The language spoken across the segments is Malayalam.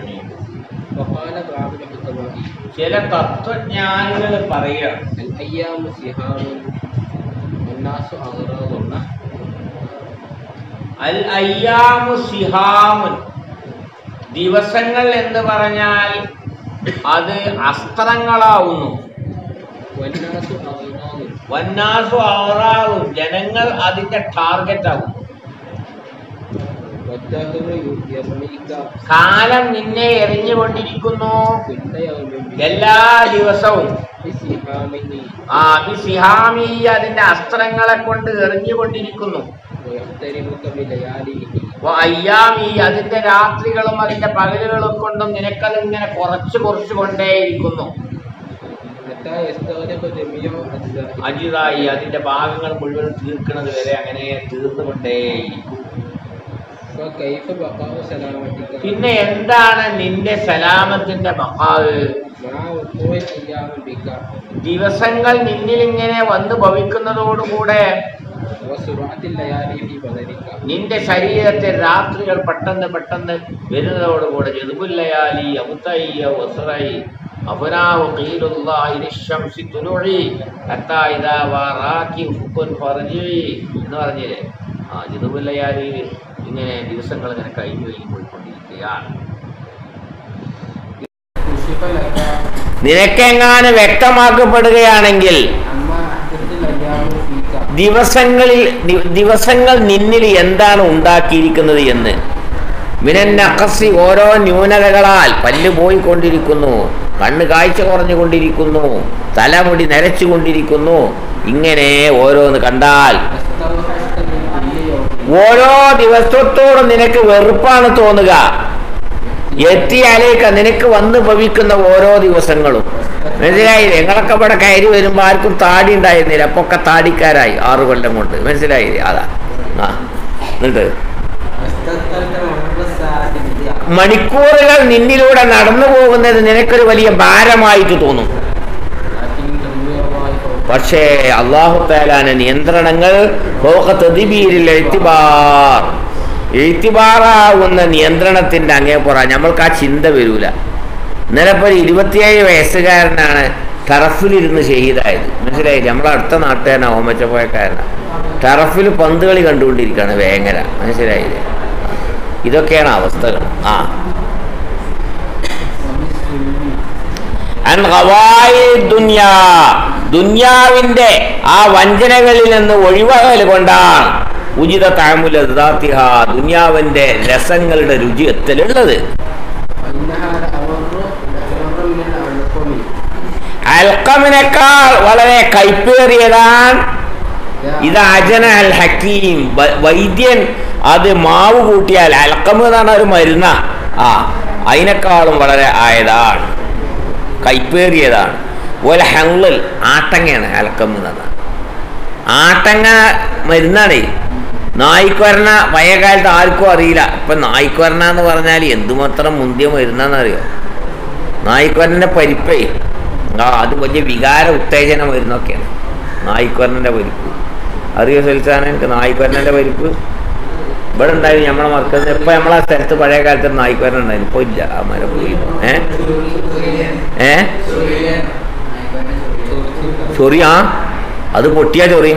وقال بعض الحكماء ചില തത്വജ്ഞാനികൾ പറയുക الأيام سهام والناس أغراض അൽ അയ്യാമു സിഹാമുൻ ദിവസങ്ങൾ എന്ന് പറഞ്ഞാൽ അത് അസ്ത്രങ്ങളാവുന്നു والناس أغراض വന്നാസു അവറാവും ജനങ്ങൾ അതിന്റെ ടാർഗറ്റ് ആകുന്നു والدهر يرميك കാലം നിന്നെ എറിഞ്ഞുകൊണ്ടിരിക്കുന്നു كل يوم എല്ലാ ദിവസവും بسهامه ആ അഭിസിഹാമി അതിന്റെ അസ്ത്രങ്ങളെ കൊണ്ട് എറിഞ്ഞുകൊണ്ടിരിക്കുന്നു ويحترمك بلياليه വ അയ്യാമി അതിന്റെ രാത്രികളും അതിന്റെ പകലുകളും കൊണ്ടും നിനക്കതിങ്ങനെ കുറച്ച് കുറച്ച് കൊണ്ടേയിരിക്കുന്നു حتى يستغرق جميع أجزائه അജിതായി അതിന്റെ ഭാഗങ്ങൾ മുഴുവൻ തീർക്കുന്നത് വരെ അങ്ങനെ തീർന്നുകൊണ്ടേയിരിക്കും فكيف بقاء سلامتك പിന്നെ എന്താണ് നിന്റെ സലാമത്തിന്റെ മഹാവ് مع وقوع أيام بك ദിവസങ്ങൾ നിന്നിൽ ഇങ്ങനെ വന്നു ഭവിക്കുന്നതോടുകൂടെ وسرعة الليالي في بدنك നിന്റെ ശരീരത്തിൽ രാത്രികൾ പെട്ടെന്ന് പെട്ടെന്ന് വരുന്നതോടുകൂടെ ജതുബുല്ലയാലി അബുത്തയ്യ വസുറൈ അബുനാഹു ഖീലുല്ലാഹി ലിശ്ശംസി തുലുഇ ഹത്താ ഇദാ വറാക്കി ഫുക്കുൻ ഫർജി എന്ന് പറഞ്ഞില്ലേ ആ ജതുബുല്ലയാലിയിൽ ഇങ്ങനെ ദിവസങ്ങൾ ഇങ്ങനെ കഴിഞ്ഞു കഴിഞ്ഞു പോയിക്കൊണ്ടിരിക്കുകയാണ് كشف لك നിനക്കെങ്ങാനും വ്യക്തമാക്കപ്പെടുകയാണെങ്കിൽ أما أحدث الأيام فيك ദിവസങ്ങളിൽ ദി- ദിവസങ്ങൾ നിന്നിൽ എന്താണ് ഉണ്ടാക്കിയിരിക്കുന്നത് എന്ന് മിനന്നഖസി ഓരോ ന്യൂനതകളാൽ പല്ല് പോയിക്കൊണ്ടിരിക്കുന്നു കണ്ണ് കാഴ്ച കുറഞ്ഞുകൊണ്ടിരിക്കുന്നു തലമുടി നരച്ചുകൊണ്ടിരിക്കുന്നു ഇങ്ങനെ ഓരോന്ന് കണ്ടാൽ استوحشت من كل يوم ഓരോ ദിവസത്തോടും നിനക്ക് വെറുപ്പാണ് തോന്നുക എത്തിയാലേക്ക നിനക്ക് വന്ന് ഭവിക്കുന്ന ഓരോ ദിവസങ്ങളും മനസ്സിലായില്ലേ നിങ്ങളൊക്കെ ഇവിടെ കയറി വരുമ്പോൾ ആർക്കും താടി ഉണ്ടായിരുന്നില്ല അപ്പൊ ഒക്കെ താടിക്കാരായി ആറു കൊല്ലം കൊണ്ട് മനസ്സിലായില്ലേ അതാ ആ എന്നിട്ട് واستثقلت عمر الساعة بضياع മണിക്കൂറുകൾ നിന്നിലൂടെ നടന്നു പോകുന്നത് നിനക്കൊരു വലിയ ഭാരമായിട്ട് തോന്നും لكن تنوير الله فوق പക്ഷേ അള്ളാഹു താലാന നിയന്ത്രണങ്ങൾ ഫൗഖ തദ്ബീരിൽ ഇഅ്തിബാർ. ഇഅ്തിബാറാവുന്ന നിയന്ത്രണത്തിന്റെ അങ്ങേപ്പുറ നമ്മൾക്ക് ആ ചിന്ത വരൂല ഇന്നലെ ഇപ്പോൾ ഒരു ഇരുപത്തിയേഴ് വയസ്സുകാരനാണ് ടറഫിലിരുന്ന് ഷഹീദായത് മനസ്സിലായില്ലേ നമ്മളെ അടുത്ത നാട്ടുകാരനാ ഓമച്ചപ്പോയക്കാരനാ ടറഫിൽ പന്ത് കളി കണ്ടുകൊണ്ടിരിക്കുകയാണ് വേങ്ങര മനസ്സിലായില്ലേ ഇതൊക്കെയാണ് അവസ്ഥകൾ ആ അൻ ഖവായി ദുനിയാ ദുന്യാവിന്റെ ആ വഞ്ചനകളിൽ നിന്ന് ഒഴിവാകൽ കൊണ്ടാണ് ഉചിത താമുല ദാത്തിഹ ദുന്യാവിന്റെ രസങ്ങളുടെ രുചി എത്തലുള്ളത് وإنها لأمر أمر من الألقم അൽക്കമിനേക്കാൾ വളരെ കൈപ്പേറിയതാണ് ഇത് അജന അൽ ഹക്കീം വ- വൈദ്യൻ അത് മാവ് കൂട്ടിയാൽ അൽക്കം എന്നാണ് ഒരു മരുന്ന ആ അതിനേക്കാളും വളരെ ആയതാണ് കൈപ്പേറിയതാണ് പോലെ ഹെള്ളിൽ ആട്ടങ്ങയാണ് അൽക്കം എന്ന് പറഞ്ഞാൽ ആട്ടങ്ങ മരുന്നാണേ നായ്ക്കൊരണ പഴയ കാലത്ത് ആർക്കും അറിയില്ല ഇപ്പം നായ്ക്കൊരണ എന്ന് പറഞ്ഞാൽ എന്തുമാത്രം മുന്തിയ മരുന്നാന്നറിയോ നായ്ക്കൊരൻ്റെ പരിപ്പേ ആ അത് വലിയ വികാര ഉത്തേജന മരുന്നൊക്കെയാണ് നായ്ക്കൊരൻ്റെ പരിപ്പ് അറിയോ സൽസാന എനിക്ക് നായ്ക്കൊരൻ്റെ പരിപ്പ് ഇവിടെ ഉണ്ടായിരുന്നു നമ്മളെ മറക്കുന്നത് ഇപ്പം നമ്മളെ സ്ഥലത്ത് പഴയ കാലത്ത് ഒരു നായ്ക്കൊരൻ ഉണ്ടായിരുന്നു ഇപ്പോൾ ഇല്ല ആ മരം പോയി ഏ ഏ ചൊറി ആ അത് പൊട്ടിയാ ചൊറിയും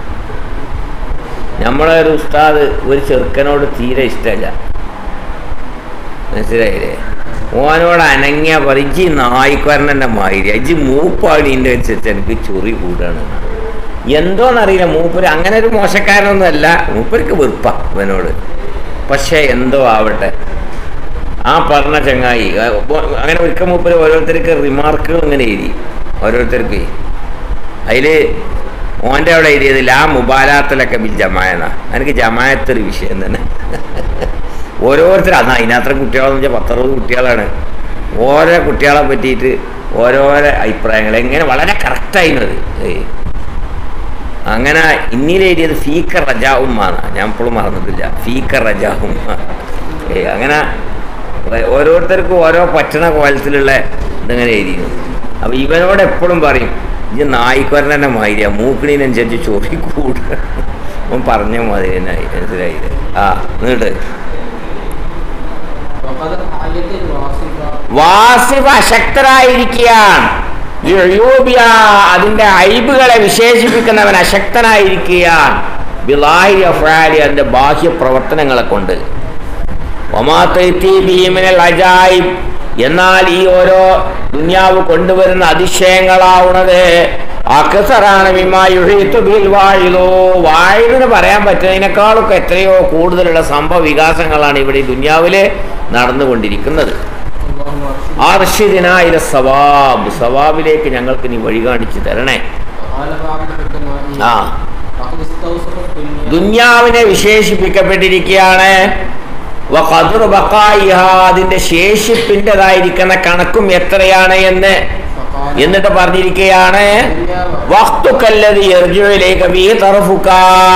നമ്മളെ ഒരു ഉസ്താദ് ഒരു ചെറുക്കനോട് തീരെ ഇഷ്ടമല്ല മനസ്സിലായില്ലേ ഓനോട് അനങ്ങിയ പറിച്ച് നായിക്കുവരനെ മാതിരി അജ് മൂപ്പാണീൻ്റെ അനുസരിച്ച് എനിക്ക് ചൊറി കൂടുകയാണ് എന്തോന്നറിയില്ല മൂപ്പര് അങ്ങനെ ഒരു മോശക്കാരനൊന്നുമല്ല മൂപ്പർക്ക് വെറുപ്പ ഇവനോട് പക്ഷേ എന്തോ ആവട്ടെ ആ പറഞ്ഞ ചങ്ങായി ആ, ഒ- അങ്ങനെ ഒരിക്കൽ മൂപ്പര് ഓരോരുത്തർക്ക് റിമാർക്കുകൾ ഇങ്ങനെ എഴുതി ഓരോരുത്തർക്ക് അതിൽ ഓൻ്റെ അവിടെ എഴുതിയത് ലാ മുബാലാത്തിലൊക്കെ ബിൽ ജമായന എനിക്ക് ജമായത്തൊരു വിഷയം തന്നെ ഓരോരുത്തർ അന്ന് അതിനത്ര കുട്ടികളെന്ന് വെച്ചാൽ പത്തറുപത് കുട്ടികളാണ് ഓരോ കുട്ടികളെ പറ്റിയിട്ട് ഓരോരോ അഭിപ്രായങ്ങൾ എങ്ങനെ വളരെ കറക്റ്റായിരുന്നത് ഏയ് അങ്ങനെ ഇന്നീൽ എഴുതിയത് ഫീക്കർ റജാവും ആണ് ഞാൻ ഇപ്പോഴും മറന്നിട്ടില്ല ഫീക്കർ റജാവും ഏയ് അങ്ങനെ ഓരോരുത്തർക്കും ഓരോ പറ്റണ കോലത്തിലുള്ള ഇതിങ്ങനെ എഴുതിയിരുന്നു അപ്പോൾ ഇവനോട് എപ്പോഴും പറയും ഇത് നായിക്കൊരൻ തന്നെ മാതിരിയാ മൂക്കിണീനനുസരിച്ച് ചൊറി കൂടുക അവൻ പറഞ്ഞ മാതിരി തന്നെ ആയി. മനസ്സിലായില്ലേ ആ എന്നിട്ട് وقد آية واصفة വാസിഫ് അശക്തരായിരിക്കുകയാണ് യുയൂബിയ അതിന്റെ ഐബുകളെ വിശേഷിപ്പിക്കുന്നവൻ അശക്തനായിരിക്കുകയാണ് ബിലാഹി അഫ്രാലി അതിന്റെ ബാഹ്യ പ്രവർത്തനങ്ങളെ കൊണ്ട് ഒമാ തൈത്തി ബീമിനൽ അജായിബ് എന്നാൽ ഈ ഓരോ ദുന്യാവ് കൊണ്ടുവരുന്ന അതിശയങ്ങളാവുന്നത് അക്സറാണ് വാഴിലോ വാഴിന്ന് പറയാൻ പറ്റുന്നതിനേക്കാളൊക്കെ എത്രയോ കൂടുതലുള്ള സംഭവ വികാസങ്ങളാണ് ഇവിടെ ഈ ദുന്യാവില് നടന്നുകൊണ്ടിരിക്കുന്നത് اللهم ارشد ആർഷിദിനായിര സവാബ് സവാബിലേക്ക് ഞങ്ങൾക്ക് നീ വഴി കാണിച്ചു തരണേ وقال بعض الحكماء ആ فقد استوصف الدنيا ദുന്യാവിനെ വിശേഷിപ്പിക്കപ്പെട്ടിരിക്കുകയാണ് വഖദുർ ബഖായിഹ, അതിന്റെ ശേഷിപ്പിൻ്റെതായിരിക്കുന്ന കണക്കും എത്രയാണ് എന്ന് فقال എന്നിട്ട് പറഞ്ഞിരിക്കുകയാണ് വഖ്തുക്കല്ലദി യർജുഇലൈക ബിഹി തർഫുക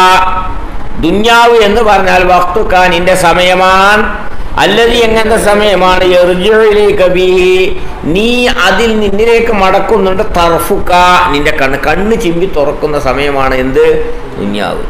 ദുന്യാവ് എന്ന് പറഞ്ഞാൽ വഖ്തുക നിന്റെ സമയമാണ് അല്ലതി എങ്ങനത്തെ സമയമാണ് യർജുഇലൈക ബിഹി നീ അതിൽ നിന്നിലേക്ക് മടക്കുന്നുണ്ട് തർഫുക നിന്റെ കണ്ണ് കണ്ണ് ചിമ്പി തുറക്കുന്ന സമയമാണ് എന്ത് ദുന്യാവ്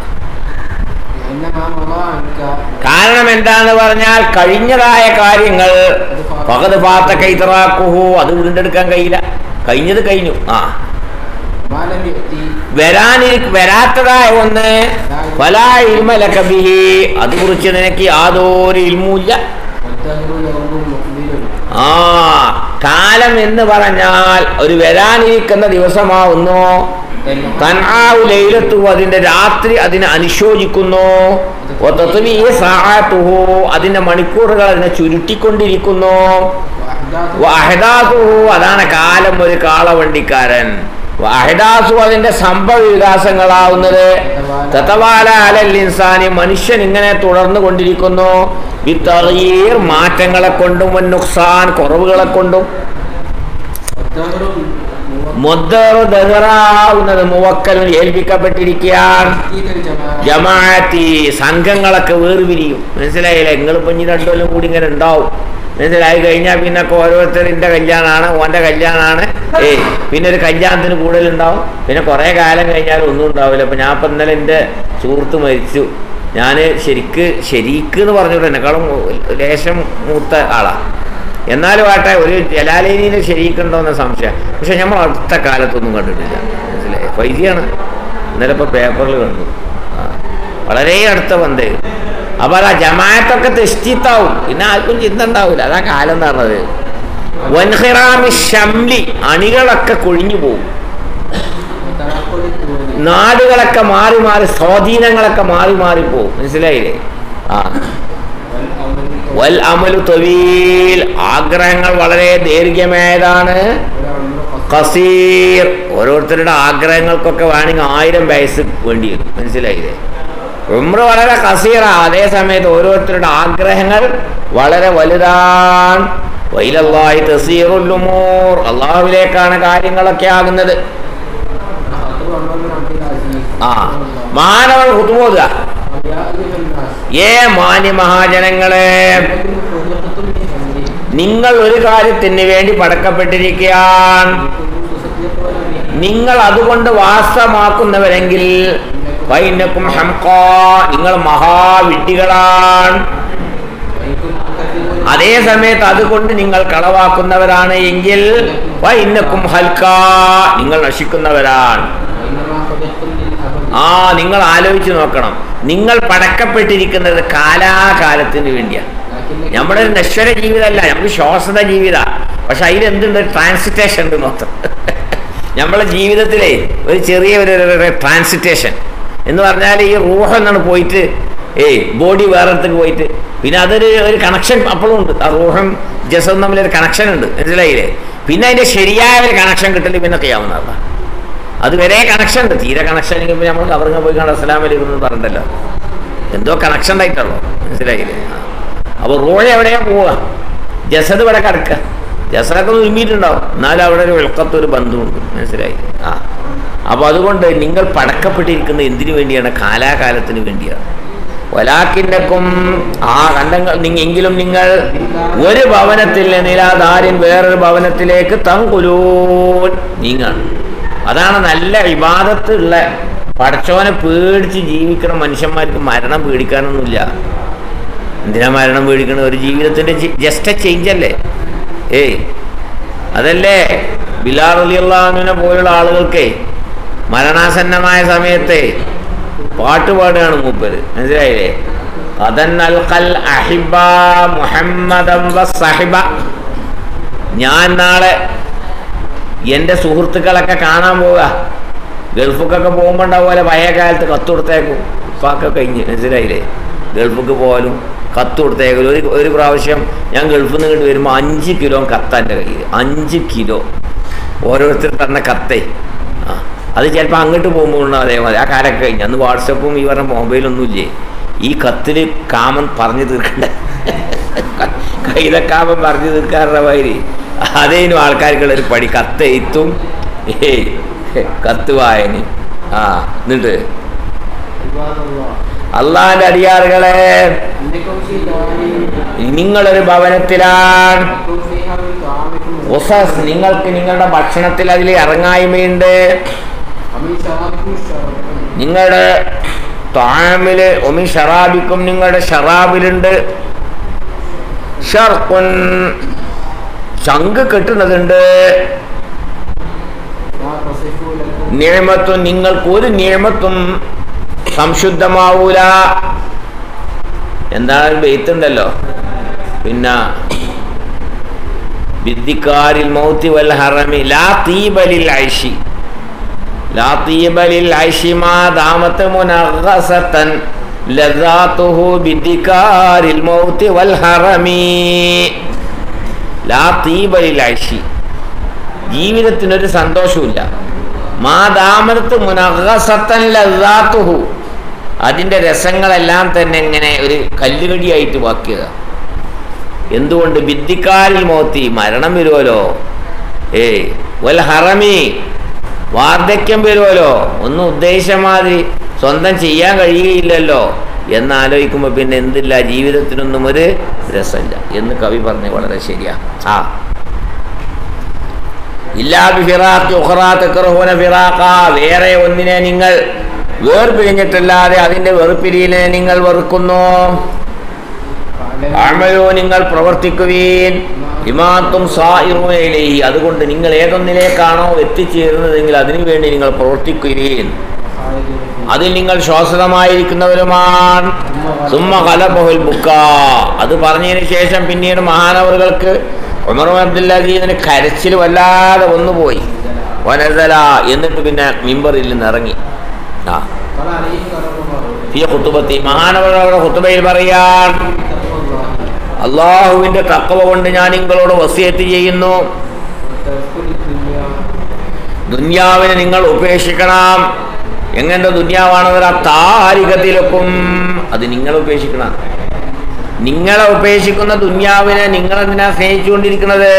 إنما مضى عنك കാരണം എന്താന്ന് പറഞ്ഞാൽ കഴിഞ്ഞതായ കാര്യങ്ങൾ പകത് പാത്ത കൈതറാക്കുഹു അത് വീണ്ടെടുക്കാൻ കഴിയില്ല കഴിഞ്ഞത് കഴിഞ്ഞു ആ ما لم يأتي വരാനിരി വരാത്തതായ ഒന്ന് പല ഇൽമലക്കബിഹി അത് കുറിച്ച് നിനക്ക് യാതൊരു ഇൽമുമില്ല والدهر يوم مقبل ആ കാലം എന്ന് പറഞ്ഞാൽ ഒരു വരാനിരിക്കുന്ന ദിവസമാവുന്നു തൻആഉ ലൈലത്തു അതിന്റെ രാത്രി അതിനെ അനുശോചിക്കുന്നു വതത്വീ സഅതുഹു അതിന്റെ മണിക്കൂറുകൾ അതിനെ ചുരുട്ടിക്കൊണ്ടിരിക്കുന്നു وأحداث വഅഹദാസുഹു അതാണ് കാലം ഒരു കാളവണ്ടിക്കാരൻ വഅഹദാസു അതിന്റെ സംഭവ വികാസങ്ങളാവുന്നത് തതവാല അലൽ ഇൻസാനി മനുഷ്യൻ ഇങ്ങനെ തുടർന്നു കൊണ്ടിരിക്കുന്നു ബിത്തഗീർ മാറ്റങ്ങളെ കൊണ്ടും നുക്സാൻ കുറവുകളെ കൊണ്ടും والدهر മുദ്ദറു ദഹറാവുന്നത് മുവക്കലും ഏൽപ്പിക്കപ്പെട്ടിരിക്കുകയാണ് تلك الجماعة ജമാഅത്തി സംഘങ്ങളൊക്കെ വേർപിരിയും മനസ്സിലായില്ലേ നിങ്ങളിപ്പോൾ ഇനി രണ്ടുകൊല്ലം കൂടി ഇങ്ങനെ ഉണ്ടാവും മനസ്സിലായി കഴിഞ്ഞാൽ പിന്നെ ഒക്കെ ഓരോരുത്തരിൻ്റെ കല്യാണമാണ് ഓൻ്റെ കല്യാണമാണ് ഏയ് പിന്നെ ഒരു കല്യാണത്തിന് കൂടുതലുണ്ടാവും പിന്നെ കുറേ കാലം കഴിഞ്ഞാൽ ഒന്നും ഉണ്ടാവില്ല അപ്പം ഞാൻ ഇപ്പം ഇന്നലെ എൻ്റെ സുഹൃത്ത് മരിച്ചു ഞാൻ ശരിക്ക് ശരിക്ക് എന്ന് പറഞ്ഞുകൊണ്ട് എന്നെക്കാളും ലേശം മൂത്ത ആളാണ് എന്നാലും ആട്ടെ ഒരു ജലാലേനിയിൽ ശരിക്കുണ്ടോ എന്ന സംശയം പക്ഷെ നമ്മൾ അടുത്ത കാലത്തൊന്നും കണ്ടിട്ടില്ല മനസ്സിലായി ഫൈജിയാണ് ഇന്നലെ ഇപ്പോൾ പേപ്പറിൽ കണ്ടു ആ. വളരെ അടുത്ത ബന്ധേ അപ്പോൾ അതാ ജമാഅത്തൊക്കെ തെസ്റ്റിത്താവും പിന്നെ ആർക്കും ചിന്ത ഉണ്ടാവില്ല അതാ കാലം എന്ന് പറഞ്ഞത് വൻഹിറാമി ഷംലി അണികളൊക്കെ കൊഴിഞ്ഞു പോകും وتنقل الدول നാടുകളൊക്കെ മാറി മാറി സ്വാധീനങ്ങളൊക്കെ മാറി മാറി പോകും മനസ്സിലായില്ലേ ആ والأمل വൽ അമലു തൊവീൽ ആഗ്രഹങ്ങൾ വളരെ ദൈർഘ്യമേതാണ് والعمر قصير കസീർ ഓരോരുത്തരുടെ ആഗ്രഹങ്ങൾക്കൊക്കെ വേണമെങ്കിൽ ആയിരം വയസ്സ് വേണ്ടി വരും മനസ്സിലായില്ലേ ഉമ്ര വളരെ കസീറ അതേ സമയത്ത് ഓരോരുത്തരുടെ ആഗ്രഹങ്ങൾ വളരെ വലുതാണ് വൈലല്ലായി തസീറുല്ലുമൂർ അള്ളാഹുവിലേക്കാണ് കാര്യങ്ങളൊക്കെ ആകുന്നത് خاطر عمر بن عبد العزيز ആ മാനവൾ ഹുത്തുമോതുക ويا أيها الناس ഏ മാന്യ മഹാജനങ്ങളെ إنكم خلقتم من أمر നിങ്ങൾ ഒരു കാര്യത്തിന് വേണ്ടി പടക്കപ്പെട്ടിരിക്കുകയാണ് كنتم تصدقون به നിങ്ങൾ അതുകൊണ്ട് വാസമാക്കുന്നവരെങ്കിൽ വൈനക്കും ഹംകാ നിങ്ങൾ മഹാവിഡ്ഢികളാണ് وإن كنتم تكذبون അതേ സമയത്ത് അതുകൊണ്ട് നിങ്ങൾ കളവാക്കുന്നവരാണ് എങ്കിൽ വൈനക്കും ഹൽക്കാ നിങ്ങൾ നശിക്കുന്നവരാണ് وإنما خلقتم للأبد ആ നിങ്ങൾ ആലോചിച്ച് നോക്കണം നിങ്ങൾ പടക്കപ്പെട്ടിരിക്കുന്നത് കാലാകാലത്തിന് വേണ്ടിയാണ് لكن നമ്മുടെ ഒരു നശ്വര ജീവിതമല്ല നമുക്ക് ശ്വാസത ജീവിത പക്ഷെ അതിലെന്തുണ്ട് ഒരു ട്രാൻസിറ്റേഷൻ ഉണ്ട് മൊത്തം നമ്മളെ ജീവിതത്തിലെ ഒരു ചെറിയ ഒരു ട്രാൻസിറ്റേഷൻ എന്ന് പറഞ്ഞാൽ ഈ റൂഹ് എന്നാണ് പോയിട്ട് ഏയ് ബോഡി വേറെ അടുത്തേക്ക് പോയിട്ട് പിന്നെ അതൊരു ഒരു കണക്ഷൻ അപ്പോഴും ഉണ്ട് ആ റൂഹും ജസവും തമ്മിലൊരു കണക്ഷൻ ഉണ്ട് മനസ്സിലായില്ലേ പിന്നെ അതിൻ്റെ ശരിയായ ഒരു കണക്ഷൻ കിട്ടൽ പിന്നെ ചെയ്യാവുന്നതാണ് അതുവരെ കണക്ഷൻ ഉണ്ട് തീരെ കണക്ഷൻ ഇല്ലെങ്കിൽ നമ്മൾ കവറിങ്ങ പോയി കണ്ട അസ്സലാം വലൈക്കും എന്ന് പറഞ്ഞിട്ടല്ലോ എന്തോ കണക്ഷൻ ഉണ്ടായിട്ടുള്ളൂ മനസ്സിലായില്ലേ അപ്പോൾ റോഴ എവിടെയാ പോവുക ജസദ് ഇവിടെ കിടക്കുക ജസദൊക്കെ ഒരുമിയിട്ടുണ്ടാവും എന്നാലും അവിടെ ഒരു വിളക്കത്ത് ഒരു ബന്ധമുണ്ട് മനസ്സിലായി ആ അപ്പോൾ അതുകൊണ്ട് നിങ്ങൾ പടക്കപ്പെട്ടിരിക്കുന്നത് എന്തിനു വേണ്ടിയാണ് കാലാകാലത്തിന് വേണ്ടിയാണ് വലാക്കിൻ്റെക്കും ആ കണ്ടങ്ങൾ നിങ്ങ- എങ്കിലും നിങ്ങൾ ഒരു ഭവനത്തിൽ നിലാധാര്യൻ വേറൊരു ഭവനത്തിലേക്ക് തങ്കുലൂൻ നീങ്ങാണ് അതാണ് നല്ല വിവാദത്തുള്ള പടച്ചോനെ പേടിച്ച് ജീവിക്കണം മനുഷ്യന്മാർക്ക് മരണം പേടിക്കാനൊന്നുമില്ല എന്തിനാ മരണം പേടിക്കണത് ഒരു ജീവിതത്തിൻ്റെ ജസ്റ്റ് ചേഞ്ച് അല്ലേ ഏയ് അതല്ലേ ബിലാർ അലിയുള്ളഹാനുവിനെ പോലുള്ള ആളുകൾക്ക് മരണാസന്നമായ സമയത്ത് പാട്ട് പാടുകയാണ് മൂപ്പര് മനസ്സിലായില്ലേ അതന്നൽ ഖൽ അഹിബ മുഹമ്മദം വസ്സഹിബ ഞാൻ നാളെ എൻ്റെ സുഹൃത്തുക്കളൊക്കെ കാണാൻ പോവുക ഗൾഫിക്കൊക്കെ പോകുമ്പോൾ ഉണ്ടാവുമല്ലോ പഴയ കാലത്ത് കത്ത് കൊടുത്തേക്കും ഇപ്പൊക്കെ കഴിഞ്ഞ് മനസ്സിലായില്ലേ ഗൾഫിക്ക് പോകാനും കത്ത് കൊടുത്തേക്കും ഒരു ഒരു പ്രാവശ്യം ഞാൻ ഗൾഫിൽ നിന്ന് ഇങ്ങോട്ട് വരുമ്പോൾ അഞ്ച് കിലോ കത്ത എൻ്റെ കയ്യിൽ അഞ്ച് കിലോ ഓരോരുത്തർ തന്ന കത്തേ ആ അത് ചിലപ്പോൾ അങ്ങോട്ട് പോകുമ്പോൾ ഉണ്ടാവും അതേമാതിരി ആ കാലമൊക്കെ കഴിഞ്ഞ് അന്ന് വാട്സപ്പും ഈ പറഞ്ഞ മൊബൈലൊന്നും ഇല്ലേ ഈ കത്തിൽ കാമൻ പറഞ്ഞു തീർക്കണ്ട കൈതക്കാമൻ പറഞ്ഞു തീർക്കാറുടെ മാതിരി അതേനും ആൾക്കാർക്കുള്ള ഒരു പടി കത്ത് എഴുത്തും ഏയ് കത്ത് വായന ആ എന്നിട്ട് عباد الله അള്ളാന്റെ അടിയാറുകളെ إنكم في دار നിങ്ങളൊരു ഭവനത്തിലാണ് لكم فيها من طعامكم ഉസസ് നിങ്ങൾക്ക് നിങ്ങളുടെ ഭക്ഷണത്തിൽ അതിൽ ഇറങ്ങായ്മയുണ്ട് ومن شرابكم الشراب നിങ്ങളുടെ താമില് ഒമി ഷറാബിക്കും നിങ്ങളുടെ ഷറാബിലുണ്ട് ഷർക്കുൻ ശങ്ക് കെട്ടുന്നതുണ്ട് لا تصفوا لكم നിയമത്തും നിങ്ങൾക്ക് ഒരു നിയമത്തും സംശുദ്ധമാവൂല എന്താണ് ബെയ്ത്തുണ്ടല്ലോ പിന്നെ ബിദ്ദിക്കാരിൽ മൗത്തി വൽ ഹറമി ലാ തീബലിൽ ഐഷി ലാ തീബലിൽ ഐഷി മാ ദാമത്ത് മുനഗ്ഗസതൻ ലദാതുഹു ബിദ്ദിക്കാരിൽ മൗത്തി വൽ ഹറമി ലാ തീബലിൽ ഐഷി ജീവിതത്തിനൊരു സന്തോഷമില്ല മാ ദാമത്ത് മുനഗ്ഗസതൻ ലദാതുഹു അതിൻ്റെ രസങ്ങളെല്ലാം തന്നെ ഇങ്ങനെ ഒരു കല്ലുകടിയായിട്ട് വാക്കിയതാ എന്തുകൊണ്ട് ബിദ്ദിക്കാരിൽ മോത്തി മരണം വരുമല്ലോ ഏയ് വൽ ഹറമി വാർദ്ധക്യം വരുമല്ലോ ഒന്നും ഉദ്ദേശമാതിരി സ്വന്തം ചെയ്യാൻ കഴിയുകയില്ലല്ലോ എന്നാലോചിക്കുമ്പോൾ പിന്നെ എന്തില്ല ജീവിതത്തിനൊന്നും ഒരു രസമില്ല എന്ന് കവി പറഞ്ഞ് വളരെ ശരിയാ ആ ഇല്ലാ ബിഫിറാഖ് ഉഖറാ തക്റഹൂന ഫിറാഖ വേറെ ഒന്നിനെ നിങ്ങൾ വേർപിരിഞ്ഞിട്ടല്ലാതെ അതിന്റെ വെറുപ്പിരിയിനെ നിങ്ങൾ വെറുക്കുന്നു അമലോ നിങ്ങൾ പ്രവർത്തിക്കുവീൻ ഇമാത്തും സായിറുമയിലേഹി അതുകൊണ്ട് നിങ്ങൾ ഏതൊന്നിലേക്കാണോ എത്തിച്ചേരുന്നതെങ്കിൽ അതിനു വേണ്ടി നിങ്ങൾ പ്രവർത്തിക്കുകയും അതിൽ നിങ്ങൾ ശ്വാസതമായിരിക്കുന്നവരുമാണ് സുമ്മ കലബഹുൽ ബുക്ക അത് പറഞ്ഞതിന് ശേഷം പിന്നീട് മഹാനവറുകൾക്ക് ഉമർ അബ്ദുല്ലാജീദിന് കരച്ചിൽ വല്ലാതെ വന്നുപോയി വനതല എന്നിട്ട് പിന്നെ മിമ്പറിൽ നിന്ന് ഇറങ്ങി ആ قال عليه كرم الله ഈ കുത്തുബത്തി മഹാനവറുടെ കുത്തുബയിൽ പറയാൻ تقوى الله അള്ളാഹുവിന്റെ തക്കവ കൊണ്ട് ഞാൻ നിങ്ങളോട് വസിയത്ത് ചെയ്യുന്നു وتذكر الدنيا ദുന്യാവിനെ നിങ്ങൾ ഉപേക്ഷിക്കണം എങ്ങനത്തെ ദുന്യാവാണെന്നൊരു താരികത്തിലൊക്കും അത് നിങ്ങൾ ഉപേക്ഷിക്കണം നിങ്ങളെ ഉപേക്ഷിക്കുന്ന ദുന്യാവിനെ നിങ്ങൾ എന്തിനാ സ്നേഹിച്ചുകൊണ്ടിരിക്കുന്നത്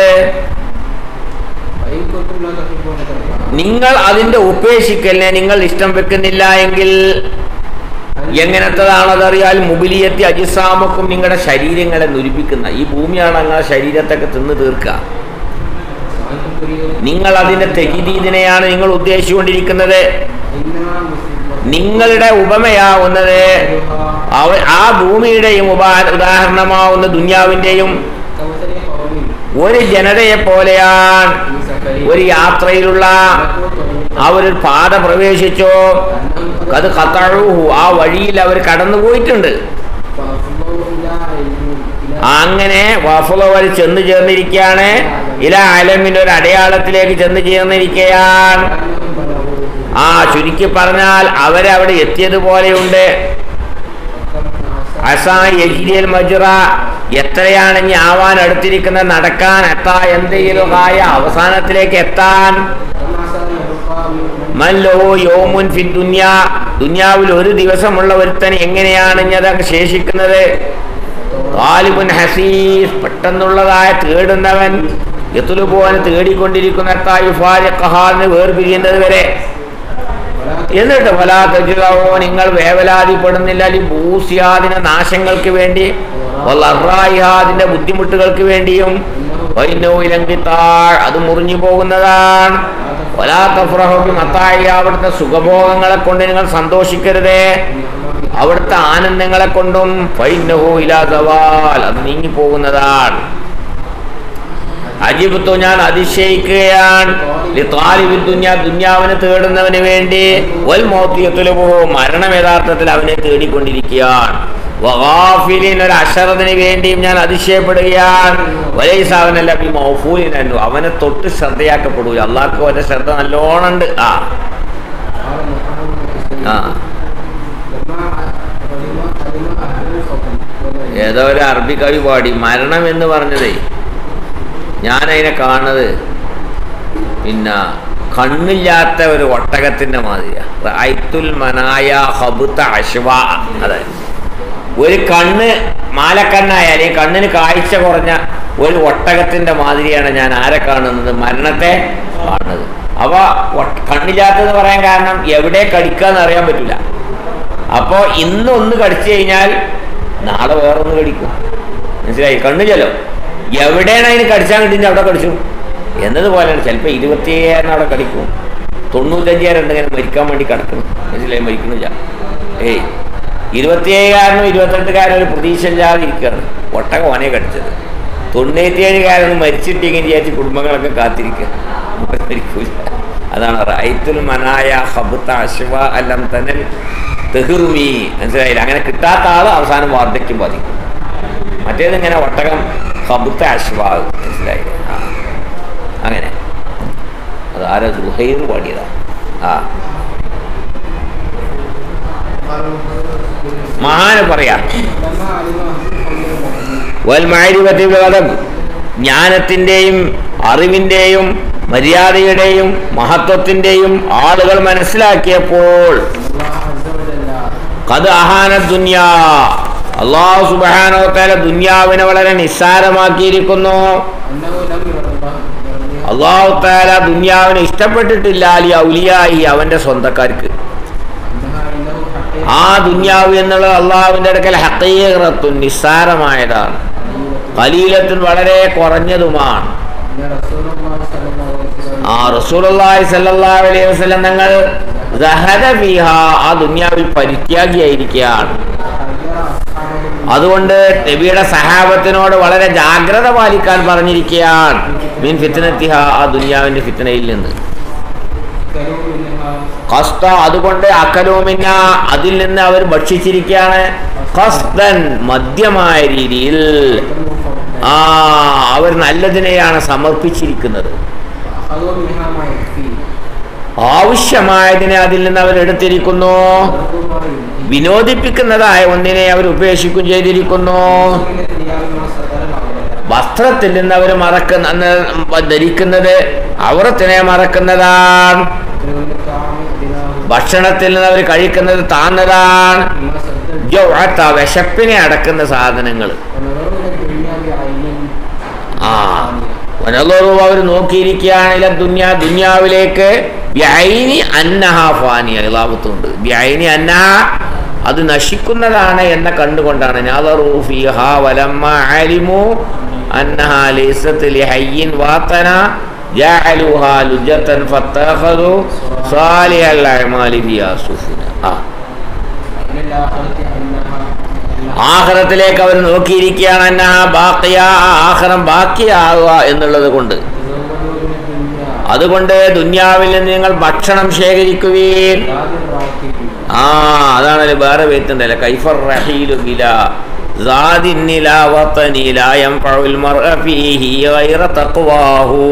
وإن كنتم لا تحبون تركها നിങ്ങൾ അതിന്റെ ഉപേക്ഷിക്കലിനെ നിങ്ങൾ ഇഷ്ടം വെക്കുന്നില്ല എങ്കിൽ എങ്ങനത്തതാണതറിയാൽ മുബിലിയത്തി അജിസാമക്കും നിങ്ങളുടെ ശരീരങ്ങളെ നുരിപ്പിക്കുന്ന ഈ ഭൂമിയാണ് നിങ്ങളുടെ ശരീരത്തൊക്കെ തിന്ന് തീർക്കുക وأنتم تريدون നിങ്ങൾ അതിന്റെ തെജിദീദിനെയാണ് നിങ്ങൾ ഉദ്ദേശിച്ചുകൊണ്ടിരിക്കുന്നത് إنما مسلم നിങ്ങളുടെ ഉപമയാവുന്നത് അവ ആ ഭൂമിയുടെയും ഉപ ഉദാഹരണമാവുന്ന ദുന്യാവിൻ്റെയും كمثل قوم ഒരു ജനതയെ പോലെയാണ് في سفر ഒരു യാത്രയിലുള്ള അവർ പാത പ്രവേശിച്ചു أنهم അത് കത്തഴുഹു ആ വഴിയിൽ അവർ കടന്നുപോയിട്ടുണ്ട് فأفضوا إلى علم إلى അങ്ങനെ വഫുല അവർ ചെന്ന് ചേർന്നിരിക്കുകയാണ് ഇല അലമിൻ്റെ ഒരു അടയാളത്തിലേക്ക് ചെന്ന് ചേർന്നിരിക്കുകയാണ് أنهم بلغوا ആ ചുരുക്കി പറഞ്ഞാൽ അവരവിടെ എത്തിയതുപോലെയുണ്ട് അസാ യജിരിയൽ മജുറ എത്രയാണ് ഇനി ആവാൻ അടുത്തിരിക്കുന്ന നടക്കാൻ എത്താ എന്തെങ്കിലും ആയ അവസാനത്തിലേക്ക് എത്താൻ كما سأل يبقى من മല്ലോ യോമുൻ ഫി ദുന്യ ദുന്യാവിൽ ഒരു ദിവസമുള്ള ഒരുത്തൻ എങ്ങനെയാണ് ഇനി അത് ശേഷിക്കുന്നത് ഗാലിബുൻ ഹസീസ് പെട്ടെന്നുള്ളതായ തേടുന്നവൻ എത്തുലുപോവന് തേടിക്കൊണ്ടിരിക്കുന്ന കഹാറിന് വേർപിരിയുന്നത് വരെ എന്നിട്ട് ഫലാത്തോ നിങ്ങൾ വേവലാതിപ്പെടുന്നില്ല അല്ലെ ഭൂസ്യാദിന നാശങ്ങൾക്ക് വേണ്ടി അതിന്റെ ബുദ്ധിമുട്ടുകൾക്ക് വേണ്ടിയും വൈനോയിലങ്കിത്താൾ അത് മുറിഞ്ഞു പോകുന്നതാണ് വലാത്തഫ്രഹോബി മത്തായി അവിടുത്തെ സുഖഭോഗങ്ങളെ കൊണ്ട് നിങ്ങൾ സന്തോഷിക്കരുതേ അവിടുത്തെ ആനന്ദങ്ങളെ കൊണ്ടും ഫൈനഹു ഇലാ സവാൽ അത് നീങ്ങിപ്പോകുന്നതാണ് അജിബത്തു ഞാൻ അതിശയിക്കുകയാണ് ലിത്താലിബി ദുന്യാ ദുന്യാവിനെ തേടുന്നവന് വേണ്ടി വൽ മോത്തിയത്തുലബോ മരണം യഥാർത്ഥത്തിൽ അവനെ തേടിക്കൊണ്ടിരിക്കുകയാണ് വഹാഫിലിൻ ഒരു അഷറത്തിന് വേണ്ടിയും ഞാൻ അതിശയപ്പെടുകയാണ് വലൈസാവനല്ല ബി മൗഫൂലിനു അവനെ തൊട്ട് ശ്രദ്ധയാക്കപ്പെടൂല അള്ളാഹ്ക്ക് അവന്റെ ശ്രദ്ധ നല്ലോണം ഉണ്ട് ആ قال محمد ആ لما ولما قدم أهل الخطب ولا ഏതോ ഒരു അറബി കവി പാടി മരണം എന്ന് പറഞ്ഞതേ ഞാനതിനെ കാണുന്നത് പിന്നെ കണ്ണില്ലാത്ത ഒരു ഒട്ടകത്തിന്റെ മാതിരിയാ ഐത്തുൽ മനായ ഹബുത്ത അശ്വ അതെ ഒരു കണ്ണ് മാലക്കണ്ണായ അല്ലെങ്കിൽ കണ്ണിന് കാഴ്ച കുറഞ്ഞ ഒരു ഒട്ടകത്തിന്റെ മാതിരിയാണ് ഞാൻ ആരെ കാണുന്നത് മരണത്തെ കാണുന്നത് അവ ഒട്ട- കണ്ണില്ലാത്തതെന്ന് പറയാൻ കാരണം എവിടെ കടിക്കാന്ന് അറിയാൻ പറ്റില്ല അപ്പോൾ ഇന്ന് ഒന്ന് കടിച്ചു കഴിഞ്ഞാൽ നാളെ വേറൊന്ന് കടിക്കും മനസ്സിലായി കണ്ണില്ലല്ലോ എവിടെയാണ് അതിന് കടിച്ചാൽ കിട്ടിയിട്ട് അവിടെ കടിച്ചു എന്നതുപോലെയാണ് ചിലപ്പോൾ ഇരുപത്തിയേഴായിരം അവിടെ കടിക്കും തൊണ്ണൂറ്റഞ്ചായിരം ഉണ്ട് ഇങ്ങനെ മരിക്കാൻ വേണ്ടി കിടക്കണം മനസ്സിലായി മരിക്കണില്ല ഏയ് ഇരുപത്തിയേഴുകാരനും ഇരുപത്തെട്ടുകാരനും ഒരു പ്രതീക്ഷ ഇല്ലാതെ ഇരിക്കുകയാണ് ഒട്ടകം ഓനെ കടിച്ചത് തൊണ്ണൂറ്റിയേഴുകാരനും മരിച്ചിട്ടെങ്കിൽ വിചാരിച്ച് കുടുംബങ്ങളൊക്കെ കാത്തിരിക്കുക മരിക്കൂല അതാണ് റൈത്തുൽ മനായ ഹബുത്ത അശ്വ അല്ലം തനൽ തെഹ്റുമി മനസ്സിലായില്ല അങ്ങനെ കിട്ടാത്ത ആൾ അവസാനം വാർദ്ധക്യം ബാധിക്കും മറ്റേത് ഇങ്ങനെ ഒട്ടകം ഹബുത്ത അശ്വ മനസ്സിലായി ആ അങ്ങനെ അത് ആരാ ദുഹൈർ പാടിയതാ ആ മഹാന് പറയാ لما علم أهل الخطب വൽമാരിപത്തി വേദം ജ്ഞാനത്തിൻ്റെയും അറിവിൻ്റെയും മര്യാദയുടെയും മഹത്വത്തിൻ്റെയും ആളുകൾ മനസ്സിലാക്കിയപ്പോൾ الله عز وجل കത് അഹാന ദുന്യാ അള്ളാഹു സുബാനോത്താല ദുന്യാവിനെ വളരെ നിസ്സാരമാക്കിയിരിക്കുന്നു أنه لم يرى الله يرضي അള്ളാഹു താല ദുന്യാവിനെ ഇഷ്ടപ്പെട്ടിട്ടില്ല അലി ഔലിയായി അവന്റെ സ്വന്തക്കാർക്ക് أنها عنده حقيقة ആ ദുന്യാവ് എന്നുള്ളത് അള്ളാഹുവിന്റെ അടുക്കൽ ഹക്കീറത്തും നിസ്സാരമായതാണ് കലീലത്തും വളരെ കുറഞ്ഞതുമാണ് أن رسول الله صلى الله عليه وسلم ആ റസൂലുള്ളാഹി സല്ലല്ലാഹു അലൈഹി വസല്ലം തങ്ങൾ ദഹദ ഫീഹ ആ ദുന്യാവിൽ പരിത്യാഗിയായിരിക്കുകയാണ് حذر أصحابه അതുകൊണ്ട് നബിയുടെ സഹാബത്തിനോട് വളരെ ജാഗ്രത പാലിക്കാൻ പറഞ്ഞിരിക്കുകയാണ് മീൻ ഫിത്തനത്തിഹ ആ ദുന്യാവിന്റെ ഫിത്തനയിൽ നിന്ന് كلوا منها കസ്ത അതുകൊണ്ട് അക്കലോമിന അതിൽ നിന്ന് അവർ ഭക്ഷിച്ചിരിക്കുകയാണ് കസ്തൻ മധ്യമായ രീതിയിൽ المفضل ആ അവർ നല്ലതിനെയാണ് സമർപ്പിച്ചിരിക്കുന്നത് أخذوا منها ما يكفي ആവശ്യമായതിനെ അതിൽ നിന്ന് അവർ എടുത്തിരിക്കുന്നു تركوا ما يؤذي വിനോദിപ്പിക്കുന്നതായ ഒന്നിനെ അവർ ഉപേക്ഷിക്കും ചെയ്തിരിക്കുന്നു من الثياب ما ستر العورة വസ്ത്രത്തിൽ നിന്ന് അവർ മറക്കുന്ന അന്ന് ധരിക്കുന്നത് അവറത്തിനെ മറക്കുന്നതാണ് من الطعام أدناه ഭക്ഷണത്തിൽ നിന്ന് അവർ കഴിക്കുന്നത് താന്നതാണ് بما سد ജൗഅത്ത, വിശപ്പിനെ അടക്കുന്ന സാധനങ്ങൾ ونظروا إلى الدنيا بعين ആ വനലോറു അവർ നോക്കിയിരിക്കുകയാണ് ഇല ദുന്യാ ദുന്യാവിലേക്ക് ബ്യൈനി അന്നഹ ഫാനി അലാപത്തുണ്ട് ബ്യൈനി അന്നഹ അത് നശിക്കുന്നതാണ് എന്ന കണ്ടുകൊണ്ടാണ് നാദറു ഫീഹ വലമ്മ അലിമു അന്നഹ ലൈസത്ത് ലിഹയ്യിൻ വാത്തന ജഅലുഹാ ലുജത്തൻ ഫത്തഖദു സാലിഹൽ അഅമാലി ഫിഹാ സുഫുന ആ من الآخرة أنها ആഖിറത്തിലേക്ക് അവർ നോക്കിയിരിക്കുകയാണ് അന്നഹ ബാക്കിയ ആ ആഖിറം ബാക്കിയാവുക എന്നുള്ളത് കൊണ്ട് تزودوا من الدنيا അതുകൊണ്ട് ദുന്യാവിൽ നിന്ന് നിങ്ങൾ ഭക്ഷണം ശേഖരിക്കുകയും زاد الراكب ആ അതാണല്ലോ വേറെ പേത്തുണ്ടല്ലോ കൈഫർ റഹീലു ബില സാദിന്നി ലാ വത്തനി ലാ യൻഫഉൽ മർഅ ഫീഹി ഗൈറ തഖ്വാഹു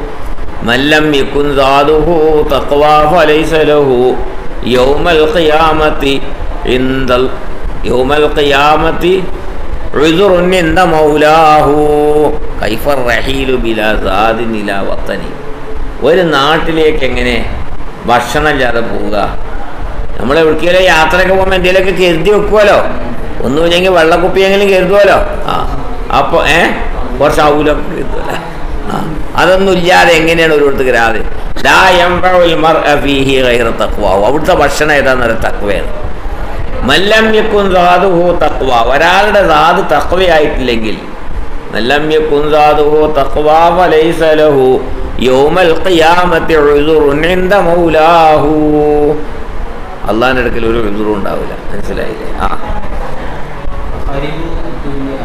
മൻ ലം യകുൻ സാദുഹു തഖ്വാ ഫലൈസ ലഹു യൗമൽ ഖിയാമത്തി ഇൻദൽ യൗമൽ ഖിയാമത്തി ഉസ്റുൻ ഇൻദ മൗലാഹു കൈഫർ റഹീലു ബില സാദിന്നി ലാ വത്തനി ഒരു നാട്ടിലേക്ക് എങ്ങനെ ഭക്ഷണമില്ലാതെ പോവുക നമ്മൾ എവിടേക്കെങ്കിലും യാത്രയൊക്കെ പോകുമ്പോൾ എന്തെങ്കിലുമൊക്കെ കരുതി വെക്കുമല്ലോ ഒന്നുമില്ലെങ്കിൽ വെള്ളക്കുപ്പിയെങ്കിലും കരുതുമല്ലോ ആ അപ്പോൾ ഏ കുറച്ച് ഔലൊക്കെ കരുതുമല്ലോ ആ അതൊന്നും ഇല്ലാതെ എങ്ങനെയാണ് ഒരു രാതെ അവിടുത്തെ ഭക്ഷണം ഏതാന്നൊരു തക്വയാണ് മല്ലം യക്കുൻ സാധുഹു തക്വ ഒരാളുടെ സാധു തക്വയായിട്ടില്ലെങ്കിൽ മല്ലം യക്കുൻ സാധുഹു തക്വ ഫലൈസ ലഹു യൗമൽ ഖിയാമത്തി ഉസ്റുൻ ഇൻദ മൗലാഹു അള്ളാഹിൻ്റെ അടുക്കൽ ഒരു എതിറും ഉണ്ടാവില്ല മനസ്സിലായില്ലേ ആ ഹരിബു ദുനിയ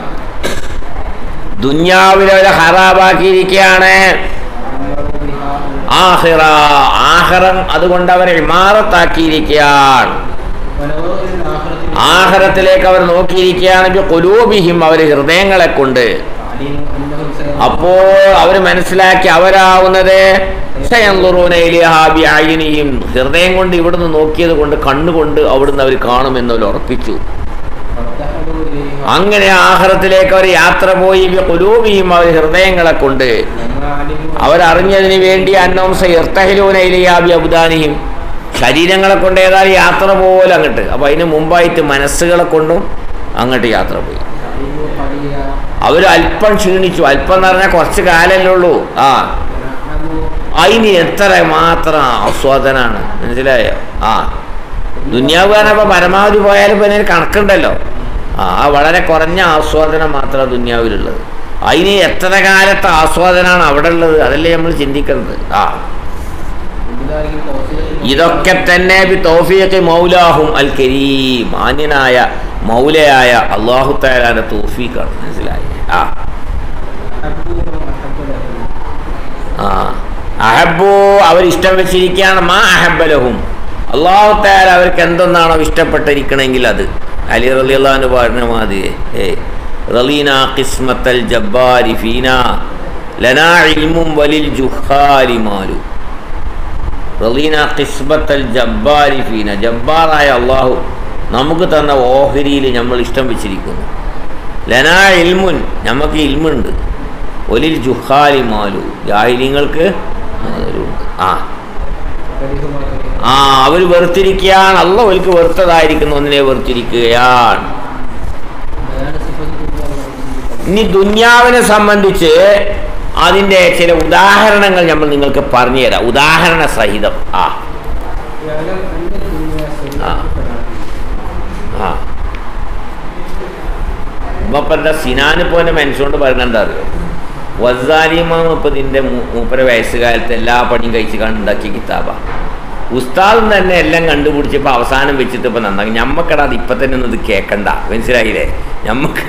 ദുന്യാവിലെ ഒരു ഹറാബാക്കിയിരിക്കുകയാണ് അമറു ബിഹാ ആഹിറ ആഹറം അതുകൊണ്ട് അവരെ ഇമാറത്താക്കിയിരിക്കുകയാണ് വനവറു ഇൽ ആഖിറത്തിൽ ആഹറത്തിലേക്ക് അവർ നോക്കിയിരിക്കുകയാണെങ്കിൽ കൊലൂബിഹിം അവർ ഹൃദയങ്ങളെ കൊണ്ട് അലിമു അന്നഹും സയ- അപ്പോൾ അവർ മനസ്സിലാക്കി അവരാവുന്നത് സയൻളുറൂന ഇലൈഹാ ബിഅയ്നിഹിം. ഹൃദയം കൊണ്ട് ഇവിടുന്ന് നോക്കിയത് കൊണ്ട് കണ്ണുകൊണ്ട് അവിടുന്ന് അവർ കാണുമെന്ന് അവർ ഉറപ്പിച്ചു ഫത്തഹദു ഇലൈഹാ അങ്ങനെ ആഹ്റത്തിലേക്ക് അവർ യാത്ര പോയി കൊലൂബിയും അവർ ഹൃദയങ്ങളെ കൊണ്ട് ലമാ അലിമു അവരറിഞ്ഞതിന് വേണ്ടി അന്നവും ഇർത്തഹിലൂനയിലെയാബി അബുദാനിയും ശരീരങ്ങളെ കൊണ്ട് ഏതായാലും യാത്ര പോലെ അങ്ങോട്ട് അപ്പം അതിന് മുമ്പായിട്ട് മനസ്സുകളെ കൊണ്ടും അങ്ങോട്ട് യാത്ര പോയി അലിമു ഖലിയ അവർ അല്പം ക്ഷീണിച്ചു അല്പം എന്ന് പറഞ്ഞാൽ കുറച്ച് കാലല്ലേ ഉള്ളൂ ആ നഅമു അതിന് എത്ര മാത്രം ആസ്വാദനാണ് മനസ്സിലായോ ആ ദുന്യാവ് പറഞ്ഞപ്പോൾ പരമാവധി പോയാലും പിന്നെ ഒരു കണക്കുണ്ടല്ലോ ആ ആ വളരെ കുറഞ്ഞ ആസ്വാദനം മാത്രമാണ് ദുന്യാവിലുള്ളത് അതിന് എത്ര കാലത്തെ ആസ്വാദനമാണ് അവിടെ ഉള്ളത് അതല്ലേ നമ്മൾ ചിന്തിക്കുന്നത് ആ ബിദാലിക തൗഫീഖ് ഇതൊക്കെ തന്നെ ബി തൗഫീഖ് മൗലാഹും അൽ കരീം മാന്യനായ മൗലയായ അള്ളാഹു താലാന്റെ തൗഫീഖാണ് മനസ്സിലായി ആ അഹബ്ബു മൻ അഹബ്ബ ലഹു ആ അഹബു അവർ ഇഷ്ടം വെച്ചിരിക്കുകയാണ് മാ അഹബലഹും അള്ളാഹു താല അവർക്ക് എന്തൊന്നാണോ ഇഷ്ടപ്പെട്ടിരിക്കണമെങ്കിൽ അത് അലി റലി അള്ളാഹുന് പറഞ്ഞ മാതിരി ഏ റലീന കിസ്മത്തൽ ജബ്ബാരി ഫീന ലനാ ഇൽമും വലിൽ ജുഹാലി മാലു റലീന കിസ്മത്തൽ ജബ്ബാരി ഫീന ജബ്ബാറായ അള്ളാഹു നമുക്ക് തന്ന ഓഹരിയിൽ നമ്മൾ ഇഷ്ടം വെച്ചിരിക്കുന്നു ലനാ ഇൽമുൻ നമുക്ക് ഇൽമുണ്ട് ഒലിൽ ജുഹാലി മാലു ജാഹിലിങ്ങൾക്ക് മാതലുണ്ട് ആ കരിഹുമാ കരിഹ ആ അവർ വെറുത്തിരിക്കുകയാണ് അല്ല ഒലിക്ക് വെറുത്തതായിരിക്കുന്ന ഒന്നിനെ വെറുത്തിരിക്കുകയാണ് ബയാന സിഫത്ത് ദുനിയ ഇനി ദുന്യാവിനെ സംബന്ധിച്ച് അതിൻ്റെ ചില ഉദാഹരണങ്ങൾ നമ്മൾ നിങ്ങൾക്ക് പറഞ്ഞു തരാം ഉദാഹരണ സഹിതം ആ യഅലം അന്ന ദുനിയ ആ. സയ്യിഅത്തുൻ ആ ഇപ്പം എന്താ സിനാനിപ്പോ എന്നെ മനസ്സുകൊണ്ട് പറയുന്നുണ്ട് അറിയോ വസാലിമാം ഇപ്പം ഇതിൻ്റെ മൂപ്പര വയസ്സുകാലത്ത് എല്ലാ പണിയും കഴിച്ച് കണ്ടുണ്ടാക്കിയ കിതാബ ഉസ്താദും തന്നെ എല്ലാം കണ്ടുപിടിച്ചപ്പോൾ അവസാനം വെച്ചിട്ട് ഇപ്പം നന്നാക്കി ഞമ്മക്കടാ അത് ഇപ്പം തന്നെ ഒന്നും ഇത് കേൾക്കണ്ട മനസ്സിലായില്ലേ ഞമ്മക്ക്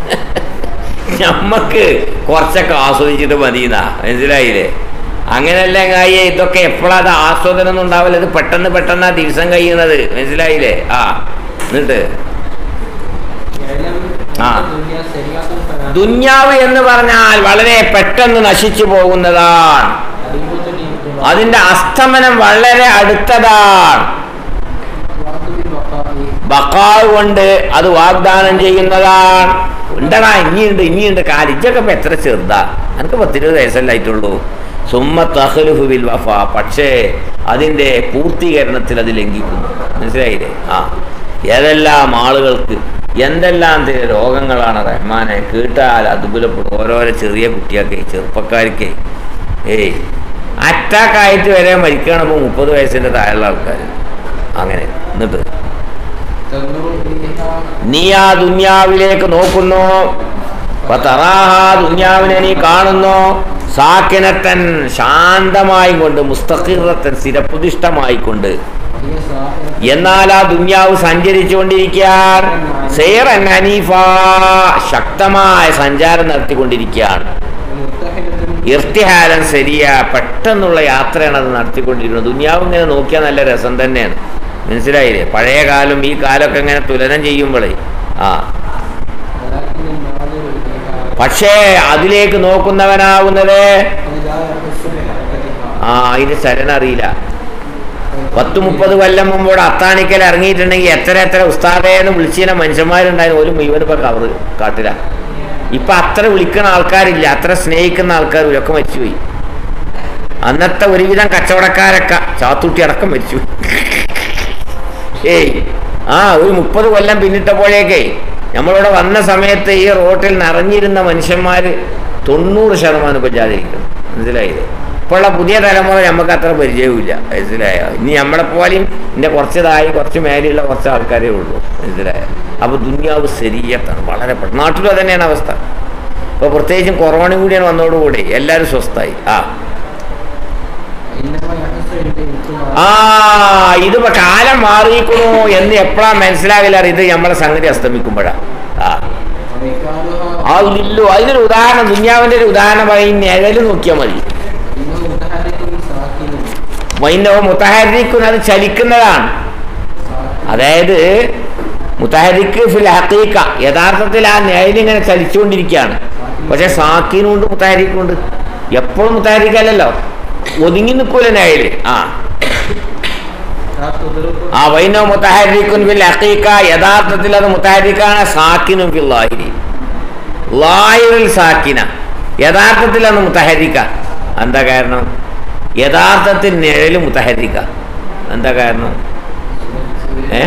ഞമ്മക്ക് കുറച്ചൊക്കെ ആസ്വദിച്ചിട്ട് മതിയെന്നാ മനസ്സിലായില്ലേ അങ്ങനെയല്ല കായ ഇതൊക്കെ എപ്പോഴാ അത് ആസ്വാദനം ഒന്നും ഉണ്ടാവില്ല ഇത് പെട്ടെന്ന് പെട്ടെന്നാ ദിവസം കഴിയുന്നത് മനസ്സിലായില്ലേ ആ എന്നിട്ട് യഅലം ആ. അന്ന ദുനിയ സയ്യിഅത്തുൻ ഫനാ ദുന്യാവ് എന്ന് പറഞ്ഞാൽ വളരെ പെട്ടെന്ന് നശിച്ചു പോകുന്നതാണ് അലിമുത്തുൽ ഇൻതിബാ അതിന്റെ അസ്തമനം വളരെ അടുത്തതാണ് വഅദുൽ ബഖാഇ ബക്കാവ് കൊണ്ട് അത് വാഗ്ദാനം ചെയ്യുന്നതാണ് ഉണ്ടടാ ഇനിയുണ്ട് ഇനിയുണ്ട് കാലം ഇജ്ജൊക്കെ ഇപ്പൊ എത്ര ചെറുതാ എനിക്ക് പത്തിരുപത് വയസ്സല്ലായിട്ടുള്ളൂ സുമ്മ തഹലുഹു ബിൽ വഫ പക്ഷേ അതിൻ്റെ പൂർത്തീകരണത്തിൽ അത് ലംഘിക്കുന്നു മനസ്സിലായില്ലേ ആ ഏതെല്ലാം ആളുകൾക്ക് എന്തെല്ലാം തെ- രോഗങ്ങളാണ് റഹ്മാനെ കേട്ടാൽ അതുബലപ്പെടും ഓരോരോ ചെറിയ കുട്ടിയൊക്കെ ചെറുപ്പക്കാർക്ക് ഏയ് അറ്റാക്കായിട്ട് വരെ മരിക്കണപ്പോൾ മുപ്പത് വയസ്സിൻ്റെ താഴെയുള്ള ആൾക്കാർ അങ്ങനെ എന്നിട്ട് തൻദുറു ഇലൈഹാ നീ ആ ദുന്യാവിലേക്ക് നോക്കുന്നു തറാഹ ദുന്യാവിനെ നീ കാണുന്നു സാക്കിനത്തൻ ശാന്തമായി കൊണ്ട് മുസ്തഖിറത്തൻ സ്ഥിരപ്രതിഷ്ഠമായി കൊണ്ട് വഹിയ സാഹിറ എന്നാൽ ആ ദുന്യാവ് സഞ്ചരിച്ചുകൊണ്ടിരിക്കുകയാണ് സേറൻ ഹനീഫ ശക്തമായ സഞ്ചാരം നടത്തിക്കൊണ്ടിരിക്കുകയാണ് മുർത്തഹിലത്തുൻ ഇർത്തിഹാരം ശരിയ പെട്ടെന്നുള്ള യാത്രയാണ് അത് നടത്തിക്കൊണ്ടിരിക്കുന്നത് ദുന്യാവ് ഇങ്ങനെ നോക്കിയാൽ നല്ല രസം തന്നെയാണ് മനസ്സിലായില്ലേ പഴയ കാലം ഈ കാലമൊക്കെ ഇങ്ങനെ തുലനം ചെയ്യുമ്പോഴേ ആ വലാകിൻ നാദിറു ഇലൈഹാ പക്ഷേ അതിലേക്ക് നോക്കുന്നവനാവുന്നത് ഖദ് ലാ യഹസ്സു ബിഹറകതിഹാ ആ അതിന് ശരൺ അറിയില്ല പത്ത് മുപ്പത് കൊല്ലം മുമ്പോട് അത്താണിക്കൽ ഇറങ്ങിയിട്ടുണ്ടെങ്കിൽ എത്ര എത്ര ഉസ്താദേന്ന് വിളിച്ചിരുന്ന മനുഷ്യന്മാരുണ്ടായിരുന്നു ഒരു മുഴുവൻ ഇപ്പൊ കവറ് കാട്ടില്ല ഇപ്പൊ അത്ര വിളിക്കുന്ന ആൾക്കാരില്ല അത്ര സ്നേഹിക്കുന്ന ആൾക്കാർ ഇവരൊക്കെ മരിച്ചുപോയി അന്നത്തെ ഒരുവിധം കച്ചവടക്കാരൊക്കെ ചാത്തൂട്ടി അടക്കം മരിച്ചു ഏയ് ആ ഒരു മുപ്പത് കൊല്ലം പിന്നിട്ടപ്പോഴേക്കേ നമ്മളിവിടെ വന്ന സമയത്ത് ഈ റോട്ടിൽ നിറഞ്ഞിരുന്ന മനുഷ്യന്മാർ തൊണ്ണൂറ് ശതമാനം ഇപ്പം ജാതിരിക്കുന്നു മനസ്സിലായില്ലേ ഇപ്പോഴുള്ള പുതിയ തലമുറ നമുക്ക് അത്ര പരിചയവുമില്ല മനസ്സിലായോ ഇനി നമ്മളെ പോലെയും എൻ്റെ കുറച്ച് താഴെ കുറച്ച് മേലെയുള്ള കുറച്ച് ആൾക്കാരേ ഉള്ളൂ മനസ്സിലായോ അപ്പോൾ ദുന്യാവ് ശരീരത്താണ് വളരെ പെട്ടെന്ന് നാട്ടിലും അത് തന്നെയാണ് അവസ്ഥ ഇപ്പോൾ പ്രത്യേകിച്ചും കൊറോണ കൂടിയാണ് വന്നതോടുകൂടി എല്ലാവരും സ്വസ്ഥായി ആ إنما يحس عند ആ ഇതിപ്പോ കാലം മാറിയിരിക്കണു എന്ന് എപ്പോഴാ മനസ്സിലാവില്ല ഇത് നമ്മളെ സംഗതി അസ്തമിക്കുമ്പോഴാ ആ ആ ഇല്ലു അതിനൊരു ഉദാഹരണം ദുന്യാവിന്റെ ഒരു ഉദാഹരണം പറയും നിഴല് നോക്കിയാൽ മതി വൈനവും മുത്തഹരിക്കും അത് ചലിക്കുന്നതാണ് അതായത് മുത്തഹരിക്ക് ഫിൽ ഹക്കീക്ക യഥാർത്ഥത്തിൽ ആ നിഴലിങ്ങനെ ചലിച്ചുകൊണ്ടിരിക്കുകയാണ് പക്ഷെ സാക്കിനുണ്ട് മുത്തഹരിക്കുണ്ട് എപ്പോഴും മുത്തഹരിക്കല്ലല്ലോ ഒതുങ്ങി നിൽക്കൂല നിഴല് ആ ആ വൈനോ മുത്തഹരിക്കുൻ ഫിൽ ഹക്കീക്ക യഥാർത്ഥത്തിൽ അത് മുത്തഹരിക്കാണ് സാക്കിനും ഫിൽ ലാഹിരി ലാഹിറിൽ സാക്കിന യഥാർത്ഥത്തിൽ അത് മുത്തഹരിക്ക എന്താ കാരണം യഥാർത്ഥത്തിൽ നിഴല് മുത്തഹരിക്ക എന്താ കാരണം ഏ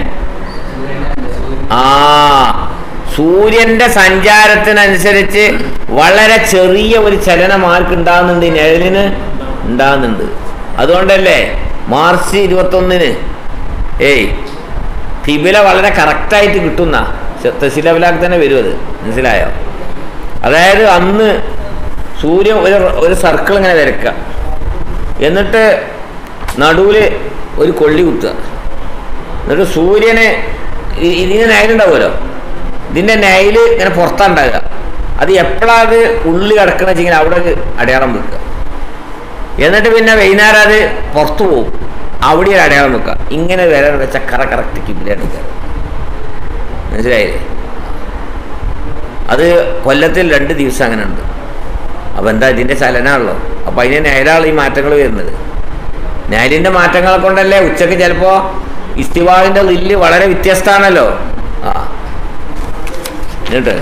ആ സൂര്യന്റെ സഞ്ചാരത്തിനനുസരിച്ച് വളരെ ചെറിയ ഒരു ചലനം ആർക്ക് ഉണ്ടാകുന്നുണ്ട് ഈ നിഴലിന് ഉണ്ടാകുന്നുണ്ട് അതുകൊണ്ടല്ലേ മാർച്ച് ഇരുപത്തൊന്നിന് ഏയ് ഫിബില വളരെ കറക്റ്റായിട്ട് കിട്ടുന്ന തെസിലബിലാക്ക് തന്നെ വരും അത് മനസ്സിലായോ അതായത് അന്ന് സൂര്യൻ ഒരു ഒരു സർക്കിൾ ഇങ്ങനെ വരക്കുക എന്നിട്ട് നടുവിൽ ഒരു കൊള്ളി കുത്തുക എന്നിട്ട് സൂര്യന് ഇ- ഇതിന് നയലുണ്ടാവുമല്ലോ ഇതിൻ്റെ നയല് ഇങ്ങനെ പുറത്തുണ്ടാകുക അത് എപ്പോഴാണ് അത് ഉള്ളിൽ കിടക്കണ വെച്ചിങ്ങനെ അവിടെ ഒരു അടയാളം വെക്കുക എന്നിട്ട് പിന്നെ വൈകുന്നേരം അത് പുറത്തു പോകും അവിടെ ഒരു അടയാളം വെക്കുക ഇങ്ങനെ വരാൻ വെച്ച കറ കറക്റ്റ് കിബിലാണ് കയറും മനസ്സിലായില്ലേ അത് കൊല്ലത്തിൽ രണ്ട് ദിവസം അങ്ങനെ ഉണ്ട് അപ്പോൾ എന്താ ഇതിൻ്റെ ചലനമാണല്ലോ അപ്പോൾ അതിന് നേരാണ് ഈ മാറ്റങ്ങൾ വരുന്നത് നേലിൻ്റെ മാറ്റങ്ങളെ കൊണ്ടല്ലേ ഉച്ചക്ക് ചിലപ്പോൾ ഇസ്തിവാവിൻ്റെ ലില്ല് വളരെ വ്യത്യസ്തമാണല്ലോ ആ എന്നിട്ട്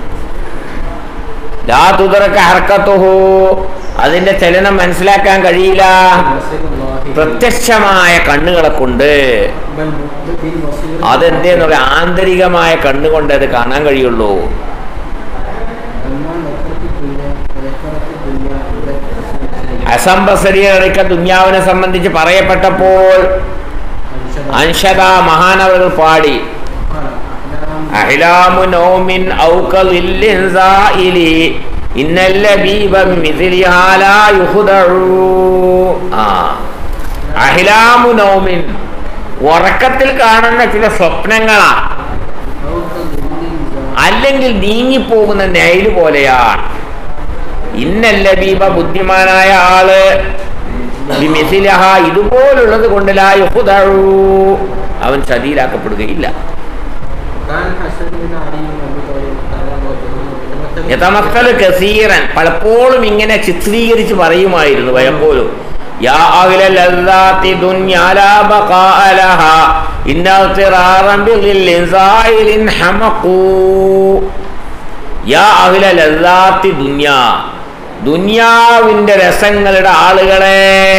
ലാ തുതറക്ക ഹർക്കത്തുഹു അതിൻ്റെ ചലനം മനസ്സിലാക്കാൻ കഴിയില്ല പ്രത്യക്ഷമായ കണ്ണുകളെ കൊണ്ട് അതെന്തേന്ന് പറയാ ആന്തരികമായ കണ്ണുകൊണ്ട് അത് കാണാൻ കഴിയുള്ളൂ അസംബസരിയറിക്ക ദുന്യാവിനെ സംബന്ധിച്ച് പറയപ്പെട്ടപ്പോൾ അൻഷദ മഹാനവർ പാടി അഹ്ലാമു നൗമിൻ ഔകലില്ലിൻ സായിലി ഇന്നല്ല ബീബം മിഥിലിഹാ ലാ യുഹ്ദഉ ആ അഹ്ലാമു നൗമിൻ ഉറക്കത്തിൽ കാണുന്ന ചില സ്വപ്നങ്ങളാ അല്ലെങ്കിൽ നീങ്ങിപ്പോകുന്ന നെയില് പോലെയാണ് ഇന്നല്ല ബീബ ബുദ്ധിമാനായ ആള് ബിമിഥിലഹ ഇതുപോലുള്ളത് കൊണ്ട് ലാ യുഹ്ദഉ അവൻ ചതിയിലാക്കപ്പെടുകയില്ല യതമക്കല് കസീറൻ പലപ്പോഴും ഇങ്ങനെ ചിത്രീകരിച്ച് പറയുമായിരുന്നു പലപ്പോഴും യാ അഹ്ല ലദ്ദാത്തി ദുനിയാ ലാ ബഖാഅ ലഹാ ഇന്ന ഇഗ്തിറാറൻ ബിളില്ലിൻ സായിലിൻ ഹമഖൂ യാ അഹ്ല ലദ്ദാത്തി ദുനിയാ ദുനിയാവിന്റെ രസങ്ങളുടെ ആളുകളെ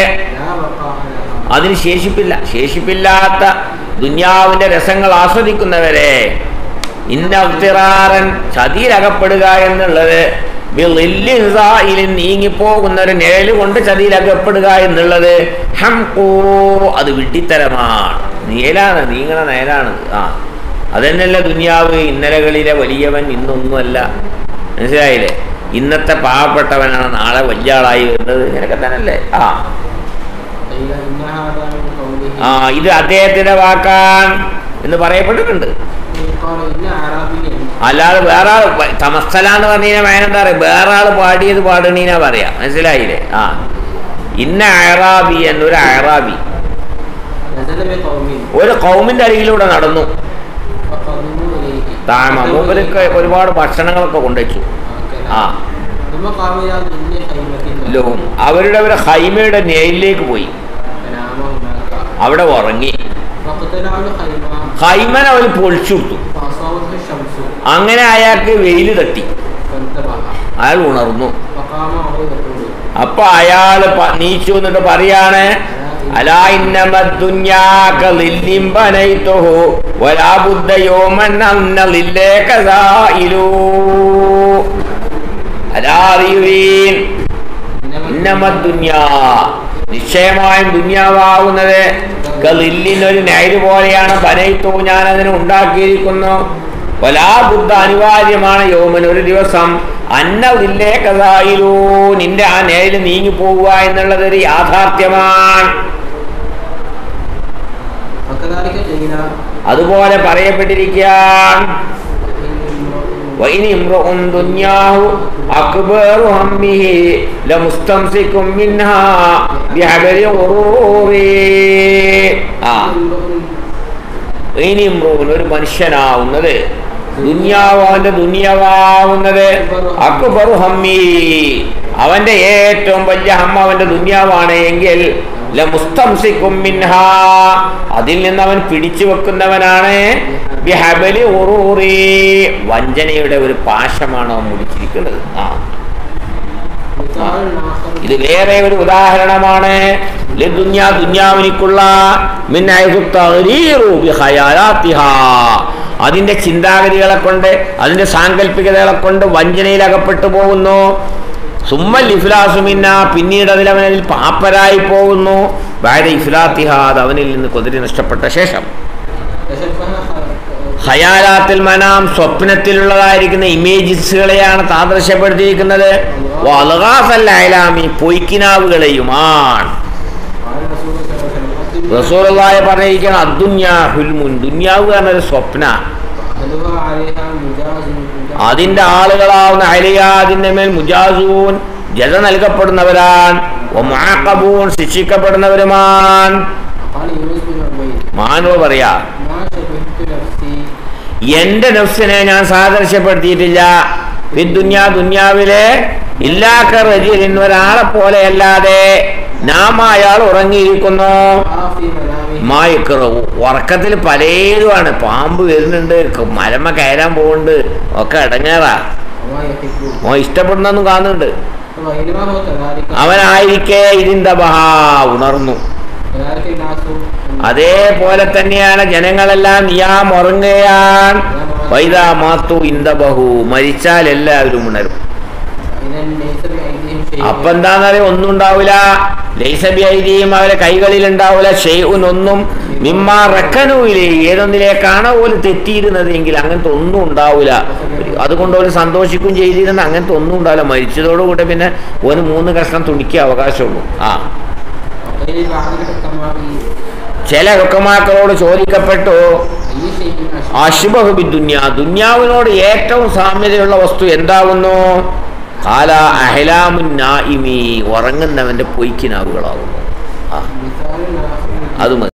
അതിന് ശേഷിപ്പില്ല ശേഷിപ്പില്ലാത്ത ദുന്യാവിന്റെ രസങ്ങൾ ആസ്വദിക്കുന്നവരെ ഇന്നറാറൻ ചതിയിലകപ്പെടുക എന്നുള്ളത് ബിളില്ലിൻ സായിലിൻ നീങ്ങിപ്പോകുന്ന ഒരു നിഴല് കൊണ്ട് ചതിയിലകപ്പെടുക എന്നുള്ളത് ഹംകൂ അത് വിഡ്ഢിത്തരമാണ് നീലാണ് നീങ്ങണ നേരാണ് ആ അതന്നെയല്ല ദുനിയാവ് ഇന്നലകളിലെ വലിയവൻ ഇന്നൊന്നുമല്ല മനസ്സിലായില്ലേ ഇന്നത്തെ പാവപ്പെട്ടവനാണ് നാളെ വലിയ ആളായി വരുന്നത് ഇങ്ങനെയൊക്കെ തന്നെയല്ലേ ആ ആ ഇത് അദ്ദേഹത്തിന്റെ വാക്കാൻ എന്ന് പറയപ്പെട്ടിട്ടുണ്ട് അല്ലാതെ വേറെ ആൾ തമസ്തല എന്ന് പറഞ്ഞു കഴിഞ്ഞാൽ വേനെന്താ പറയാ വേറെ ആൾ പാടിയത് പാടണീനാ പറയാ മനസ്സിലായില്ലേ ആ ഇന്ന അയറാബി എന്നൊരു അയറാബി ഒരു കൗമിന്റെ അരികിലൂടെ നടന്നു താമ മൂപ്പർക്ക് ഒരുപാട് ഭക്ഷണങ്ങളൊക്കെ കൊണ്ടുവച്ചു ആ ലോഹം അവരുടെ ഒരു ഹൈമയുടെ നെയിലേക്ക് പോയി അവിടെ ഉറങ്ങി ഹൈമൻ അവന് പൊളിച്ചു കൊടുത്തു അങ്ങനെ അയാൾക്ക് വെയിൽ തട്ടി അയാൾ ഉണർന്നു അപ്പൊ അയാള് പ- നീച്ചു എന്നിട്ട് പറയാണ് അലാ ഇന്നമ ദുന്യാക ലില്ലിൻ ബനൈതുഹു വലാ ബുദ്ധ യൗമൻ അന്ന ലില്ലേക സായിലൂ അലാ അറിയുവീൻ ഇന്നമ ദുന്യാ നിശ്ചയമായും ദുന്യാവാകുന്നത് കലില്ലിനൊരു നൈര് പോലെയാണ് ബനൈത്തു ഞാൻ അതിനെ ഉണ്ടാക്കിയിരിക്കുന്നു വലാ ബുദ്ധ അനിവാര്യമാണ് യോമൻ ഒരു ദിവസം അന്നതില്ലേ കഥായിലൂ നിന്റെ ആ നേരിൽ നീങ്ങി പോവുക എന്നുള്ളത് ഒരു യാഥാർത്ഥ്യമാണ് وكذلك قيل അതുപോലെ പറയപ്പെട്ടിരിക്കാൻ وإن امرؤ دنياه أكبر همه لمستمسك منها بحبل غرور ആ ഇനി ഇമ്രുവിൻ ഒരു മനുഷ്യനാവുന്നത് ദുന്യാവ് അവന്റെ ദുന്യാവാവുന്നത് അക്ബറു ഹമ്മി അവന്റെ ഏറ്റവും വലിയ ഹമ്മ അവന്റെ ദുന്യാവാണ് എങ്കിൽ ലമുസ്തംസിക്കും മിൻഹാ അതിൽ നിന്ന് അവൻ പിടിച്ചു വെക്കുന്നവനാണ് ബിഹബലി ഉറൂറി വഞ്ചനയുടെ ഒരു പാശമാണ് അവൻ മുടിച്ചിരിക്കുന്നത് ആ مثال آخر ഇത് വേറെ ഒരു ഉദാഹരണമാണ് ലദുന്യാ ദുന്യാവിനിക്കുള്ള മിൻ ഹൈസു തഗ്രീറു ബിഖയാലാത്തിഹാ. അതിന്റെ ചിന്താഗതികളെ കൊണ്ട് അതിന്റെ സാങ്കല്പികതകളെ കൊണ്ട് വഞ്ചനയിൽ അകപ്പെട്ടു പോകുന്നു സുമ്മൽ ഇഫ്ലാസുമിന്ന പിന്നീട് അതിൽ അവനിൽ പാപ്പരായി പോകുന്നു ബാര ഇഫ്ലാത്തിഹാദ് അവനിൽ നിന്ന് കുതിരി നഷ്ടപ്പെട്ട ശേഷം تشبه ഹയാലാത്തിൽ മനാം സ്വപ്നത്തിലുള്ളതായിരിക്കുന്ന ഇമേജസുകളെയാണ് താദൃശ്യപ്പെടുത്തിയിരിക്കുന്നത് വലകാസല്ല അയലാമി പൊയ്ക്കിനാവുകളെയുമാണ് قال رسول الله صلى الله عليه وسلم റസൂലുള്ളാഹി പറഞ്ഞിരിക്കണം അദ്ദുന്യാ ഹുൽമുൻ ദുന്യാവ് എന്നൊരു സ്വപ്ന أهلها عليها مجاز അതിന്റെ ആളുകളാവുന്ന അലിയ അതിന്റെ മേൽ മുജാസൂൻ ജത നൽകപ്പെടുന്നവരാൻ മുആഖബൂൻ ശിക്ഷിക്കപ്പെടുന്നവരുമാൻ قال يونس بن عبيد മാനോ പറയാ ما شبهت نفسي എന്റെ നഫ്സിനെ ഞാൻ സാദൃശ്യപ്പെടുത്തിയിട്ടില്ല ദുന്യാ ദുന്യാവിലെ ഇല്ലാക്ക റജീലിൻ ഒരാളെ പോലെയല്ലാതെ നാം അയാൾ ഉറങ്ങിയിരിക്കുന്നു رأى في منامه മായക്കറവ് ഉറക്കത്തിൽ പലതുമാണ് പാമ്പ് വരുന്നുണ്ട് ക- മലമ കയറാൻ പോകുന്നുണ്ട് ഒക്കെ ഇടങ്ങേറാ وما يحب ഓ ഇഷ്ടപ്പെടുന്നൊന്നും കാണുന്നുണ്ട് وبينما هو كذلك അവനായിരിക്കെ ഇതിന്റെ ബഹാ ഉണർന്നു كذلك الناس അതേപോലെ തന്നെയാണ് ജനങ്ങളെല്ലാം നിയാം ഉറങ്ങുകയാൻ വൈദ മാത്തു ഇന്ദ ബഹു മരിച്ചാൽ എല്ലാവരും ഉണരും إذا ليس بأيديهم شيء അപ്പൊ എന്താന്നറിയ ഒന്നും ഉണ്ടാവില്ല ലൈസബി ഐതിയും അവരെ കൈകളിൽ ഉണ്ടാവില്ല ഷെയ്ഉൻ ഒന്നും മിമ്മാ റക്കനുവിലെ ഏതൊന്നിലേക്കാണ് ഓല് തെറ്റിയിരുന്നത് എങ്കിൽ അങ്ങനത്തെ ഒന്നും ഉണ്ടാവില്ല അതുകൊണ്ട് ഓല് സന്തോഷിക്കും ചെയ്തിരുന്ന അങ്ങനത്തെ ഒന്നും ഉണ്ടാവില്ല മരിച്ചതോടുകൂടി പിന്നെ ഓന് മൂന്ന് കഷ്ണം തുണിക്കേ അവകാശമുള്ളൂ ആ وقيل بعض الحكماء ചില ഹുക്കമാക്കളോട് ചോദിക്കപ്പെട്ടു أي شيء أشبه അഷ്ബഹു ബിദ്ദുന്യ ദുന്യാവിനോട് ഏറ്റവും സാമ്യതയുള്ള വസ്തു എന്താകുന്നു കാല അഹ്ലാമുൻ നായിമി ഉറങ്ങുന്നവന്റെ പൊയ്ക്കിനാവുകളാകുന്നു ആ مثال آخر അത് മതി